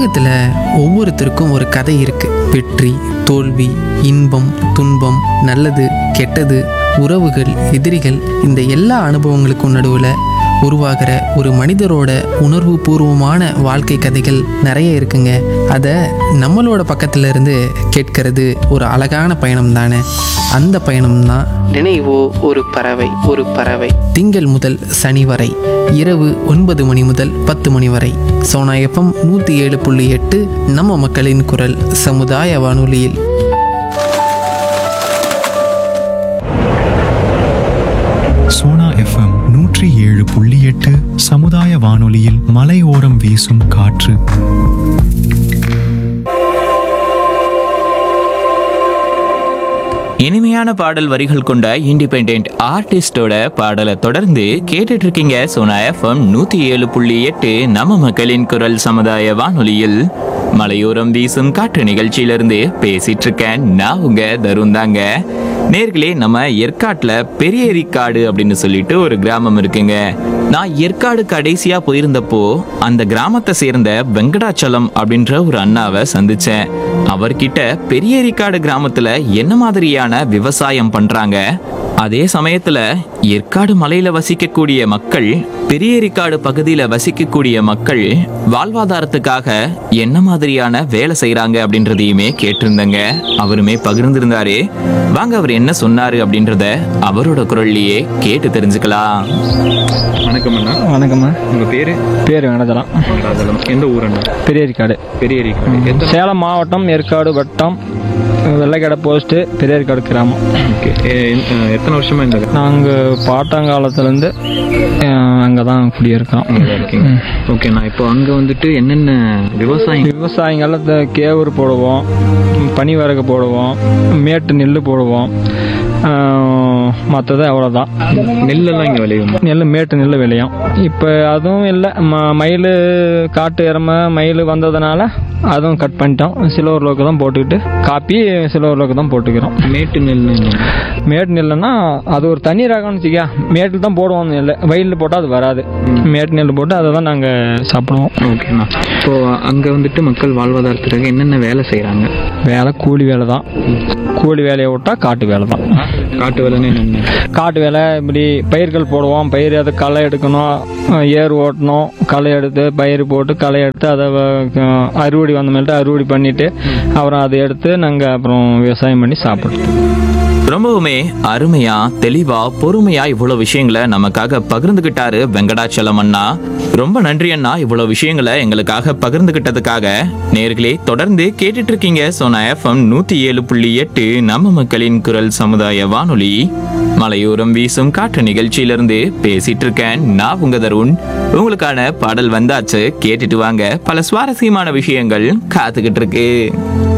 உலகத்தில் ஒவ்வொருத்தருக்கும் ஒரு கதை இருக்கு வெற்றி தோல்வி இன்பம் துன்பம் நல்லது கெட்டது உறவுகள் எதிரிகள் இந்த எல்லா அனுபவங்களுக்கும் நடுவில் உருவாகிற ஒரு மனிதரோட உணர்வு பூர்வமான வாழ்க்கை கதைகள் நிறைய இருக்குங்க அதை நம்மளோட பக்கத்துல இருந்து கேட்கறது ஒரு அழகான பயணம் தானே அந்த பயணம் தான் நினைவோ ஒரு பறவை ஒரு பறவை திங்கள் முதல் சனி வரை இரவு ஒன்பது மணி முதல் பத்து மணி வரை சோனா எஃப்எம் நூற்றி ஏழு புள்ளி எட்டு நம்ம மக்களின் குரல் சமுதாய வானொலியில் சோனா எஃப்எம் நூற்றி ஏழு புள்ளி எட்டு சமுதாய வானொலியில் மலையோரம் வீசும் காற்று இனிமையான பாடல் வரிகள் கொண்ட இண்டிபெண்ட் ஆர்டிஸ்டோட பாடலை தொடர்ந்து கேட்டுட்டு இருக்கீங்க சோனா எஃப்எம் நூத்தி ஏழு புள்ளி எட்டு நம்ம மக்களின் குரல் சமுதாய வானொலியில் மலையோரம் வீசும் காற்று நிகழ்ச்சியிலிருந்து பேசிட்டு இருக்கேன் நான் உங்க தருண் தாங்க நேர்களே நம்ம ஏற்காட்டுல பெரிய ஏரிக்காடு அப்படின்னு சொல்லிட்டு ஒரு கிராமம் இருக்குங்க நான் ஏற்காடு கடைசியா போயிருந்தப்போ அந்த கிராமத்தை சேர்ந்த வெங்கடாச்சலம் அப்படின்ற ஒரு அண்ணாவை சந்திச்சேன் அவர்கிட்ட பெரிய ஏரிக்காடு கிராமத்துல என்ன மாதிரியான விவசாயம் பண்றாங்க அதே சமயத்துல ஏற்காடு மலையில வசிக்கக்கூடிய மக்கள் பெரிய ஏரிக்காடு பகுதியில வசிக்கக்கூடிய மக்கள் வாழ்வாதாரத்துக்காக என்ன மாதிரியான வேலை செய்றாங்க அப்படின்றதையுமே கேட்டிருந்தேங்க அவருமே பகிர்ந்திருந்தாரு வாங்க அவர் என்ன சொன்னாரு அப்படின்றத அவரோட குரல்லையே கேட்டு தெரிஞ்சுக்கலாம் வணக்கம் அண்ணா வணக்கம்மா உங்க பேரு பேர் வெங்கடாச்சலம் வெங்கடாச்சலம் எந்த ஊர் அண்ணா பெரியேரிக்காடு பெரிய ஏரிக்காடு எந்த சேலம் மாவட்டம் ஏற்காடு வட்டம் வெள்ளைக்கடை போஸ்ட்டு பெரியேரிக்காடு கிராமம் ஓகே எத்தனை வருஷமா இந்த நாங்கள் பாட்டாங்காலத்துலேருந்து அங்கே தான் குடியிருக்கோம் அங்கதான் இருக்கீங்க ஓகேண்ணா இப்போ அங்க வந்துட்டு என்னென்ன விவசாயம் விவசாயிங்களில் இந்த கேவுரு போடுவோம் பனி வரகு போடுவோம் மேட்டு நெல் போடுவோம் மற்றது அவ்வளோதான் நெல்லெல்லாம் இங்க விளையும் நெல் மேட்டு நெல் விளையும் இப்போ அதுவும் இல்லை ம மயில் காட்டு எருமை மயில் வந்ததுனால அதுவும் கட் பண்ணிட்டோம் சில்வர் லோக்கு தான் போட்டுக்கிட்டு காப்பி சில்வர் லோக்கு தான் போட்டுக்கிறோம் மேட்டு நெல் மேட்டு நெல்லுன்னா அது ஒரு தனி ரகம்னு வச்சுக்க மேட்டில் தான் போடுவோம் நெல் வயலில் போட்டால் அது வராது மேட்டு நெல் போட்டு அதை தான் நாங்கள் சாப்பிடுவோம் ஓகேண்ணா இப்போ அங்க வந்துட்டு மக்கள் வாழ்வாதாரத்துக்காக என்னென்ன வேலை செய்றாங்க வேலை கூலி வேலை தான் கூலி வேலையை விட்டால் காட்டு வேலை தான் காட்டு வேலைன்னு என்னென்ன காட்டு வேலை இப்படி பயிர்கள் போடுவோம் பயிர் அதை களை எடுக்கணும் ஏர் ஓட்டணும் களை எடுத்து பயிர் போட்டு களை எடுத்து அதை வ- அறுவடை வந்த மேல்ட்டு அறுவடை பண்ணிட்டு அப்புறம் அதை எடுத்து நாங்கள் அப்புறம் விவசாயம் பண்ணி சாப்பிடுறோம் ரொம்பவுமே அருமையா தெளிவா பொறுமையா இவ்வளவு விஷயங்களை நமக்காக பகிர்ந்துகிட்டாரு வெங்கடாச்சலம் அண்ணா ரொம்ப நன்றி அண்ணா இவ்வளவு விஷயங்களை எங்களுக்காக பகிர்ந்துகிட்டதுக்காக நேர்களே தொடர்ந்து கேட்டுட்டு இருக்கீங்க சோனா எஃப்எம் நூத்தி ஏழு புள்ளி எட்டு நம்ம மக்களின் குரல் சமுதாய வானொலி மலையோரம் வீசும் காற்று நிகழ்ச்சியிலிருந்து பேசிட்டு இருக்கேன் நான் உங்க தருண் உங்களுக்கான பாடல் வந்தாச்சு கேட்டுட்டு வாங்க பல சுவாரஸ்யமான விஷயங்கள் காத்துக்கிட்டு இருக்கு